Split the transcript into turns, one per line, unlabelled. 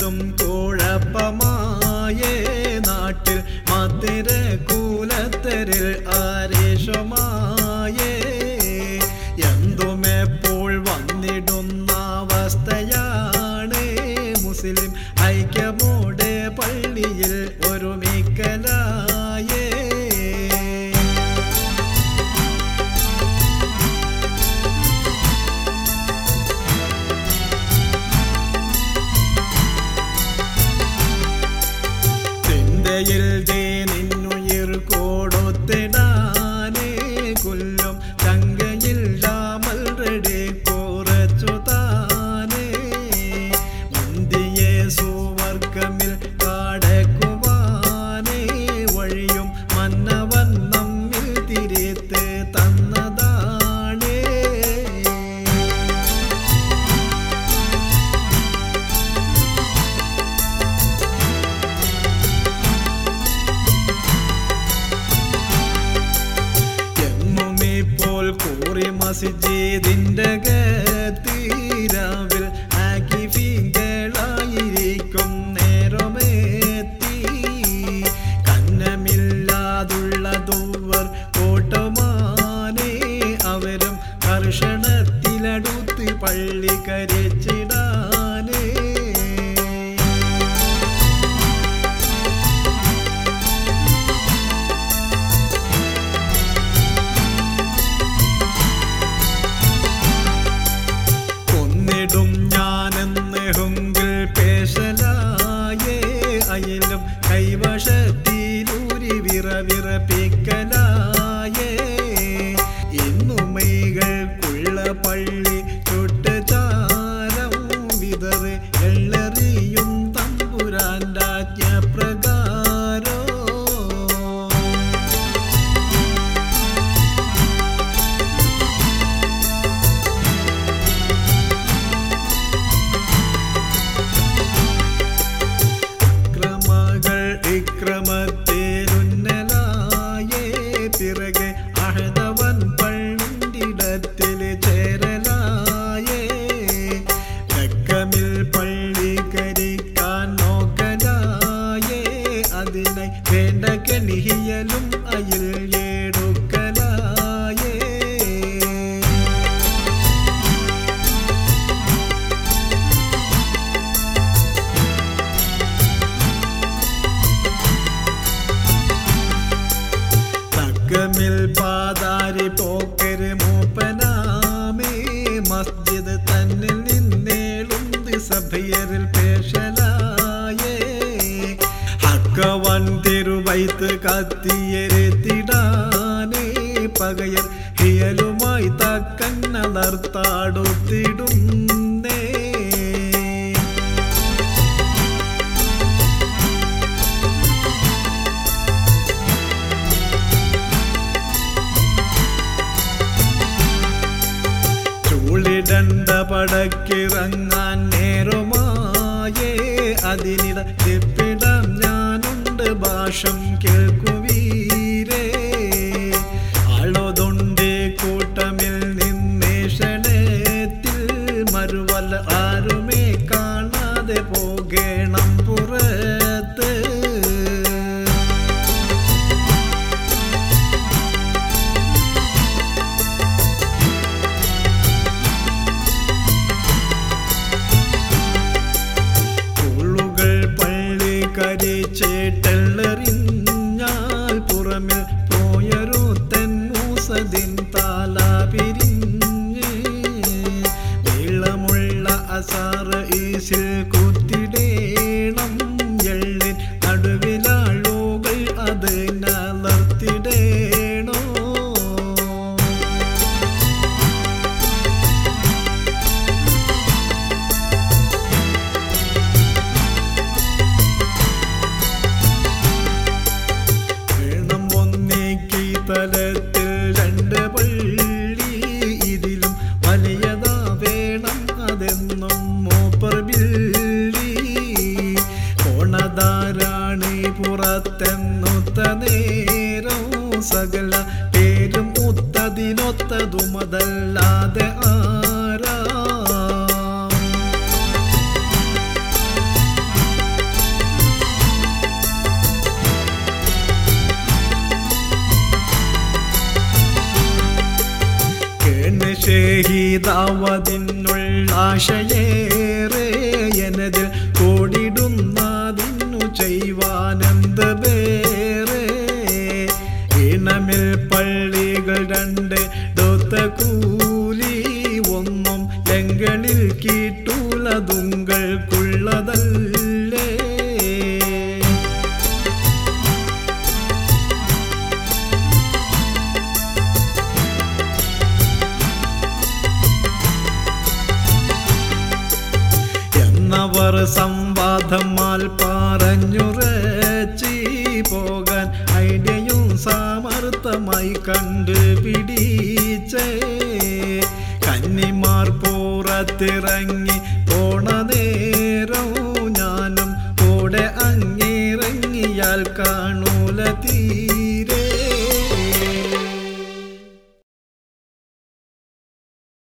പലതും കുഴപ്പമായേ നാട്ടിൽ മധുര കൂലത്തരിൽ ആരേഷമായേ എന്തുമെപ്പോൾ വന്നിടുന്ന അവസ്ഥയാണ് മുസ്ലിം ഐക്യമോടെ പള്ളിയിൽ ഒരുമിക്കലായേ ചിന്തയിൽ ദേ നിന്നുയിർ കൊടുത്തിടാനേ കൊല്ലും തങ്കയിൽ രാമൽറെഡി കുറച്ചു താനേ മുന്തിയെ സുവർഗമിൽ കാടക്കുവാനേ വഴിയും മന്നവൻ നമ്മിൽ തിരിത്ത് തന്നതാണേ എന്നുമിപ്പോൾ കൂറി മസ്ജിദിന്റെ തീരാവിൽ ആക്കിഫീങ്കളായിരിക്കും നേരമെത്തി കന്നമില്ലാതുള്ളതുവർ കോട്ടമാനേ അവരും കർഷണത്തിലടുത്ത് പള്ളി കരിച്ചിടാനേ കൊന്നിടും ഞാനെന്ന് ഹുങ്കിൽ പേശലായേ അയിലും കൈവശത്തിലൂരി വിറവിറപ്പിക്കലായേ ഇന്നുമൈകൾക്കുള്ള പള്ളി ചുട്ട് ചാരം വിതറ് എള്ളറിയും തമ്പുരാൻ്റെ ആജ്ഞപ്രകാരോ ക്രമകൾ ഇക്രമത്തേരുന്നലായേ പിറകെ അഹദവൻ പള്ളിടത്തിൽ ചേരലായേ രക്കമിൽ പള്ളി കരിക്കാൻ നോക്കലായേ അതിനായി വേണ്ട കെണിയലും അയിൽ എടുക്കലായേ തക്കമിൽ പാതാരി പോക്കര് മൂപ്പനാമേ മസ്ജിദ് തന്നിൽ നിന്നേളുന്ത് സഭയരിൽ പേശലായേ ഹക്കവൻ തിരുവൈത്ത് കത്തിയെരുത്തിടാനേ പകയർ ഹിയലുമായി തക്കന്നളർത്താടുത്തിടുന്നേ ചൂളിടണ്ട പടക്കിറങ്ങാൻ നേരമായേ അതിനിട എപ്പിടം ഞാനുണ്ട് ഭാഷം കേൾക്കുവീരേ ആളൊതുണ്ട് കൂട്ടമിൽ നിന്നേഷണത്തിൽ മറുവല്ല ആരുമേ കാണാതെ പോകണം പുറത്ത് ഉള്ളുകൾ പള്ളി കരിച്ചേട്ടെള്ളറിഞ്ഞാൽ പുറമിൽ പോയൊരു തെന്നൂസതിൻ താല പിരിഞ്ഞ് നീളമുള്ള അസാറ ഈസിൽ കുത്തിടേണം എള്ളിൻ നടുവിലാളുകൾ അത് നലർത്തിടേണോ വേണം ഒന്നേക്ക് തലത്തിൽ രണ്ട് പള്ളി ഇതിലും വലിയതാ വേണം അതെന്നും മൂപ്പർ ബില്ലി കോണതാരാണി പുറത്തെന്നുത്ത നേരം സകല പേരും ഒത്തതിനൊത്തതുമതല്ലാതെ ആരാ ഗ്രഹീതാവതിനുള്ള ആശയേറെ എന്നതിൽ കോടിടുന്നതിനു ചെയ്യുവാനെന്ത് വേറെ ഇണമിൽ പള്ളികൾ രണ്ട് ഡൊത്ത കൂലി ഒന്നും എങ്ങളിൽ കീട്ടുലതുങ്ങൾക്കുള്ളതല്ലേ എന്നവർ സംവാദമാൽ പറഞ്ഞുറച്ചി പോകാൻ ഐഡിയയും സാമർത്ഥമായി കണ്ടുപിടിച്ചേ കന്നിമാർ പുറത്തിറങ്ങി പോണ നേരം ഞാനും കൂടെ അങ്ങിറങ്ങിയാൽ കാണൂല തീരെ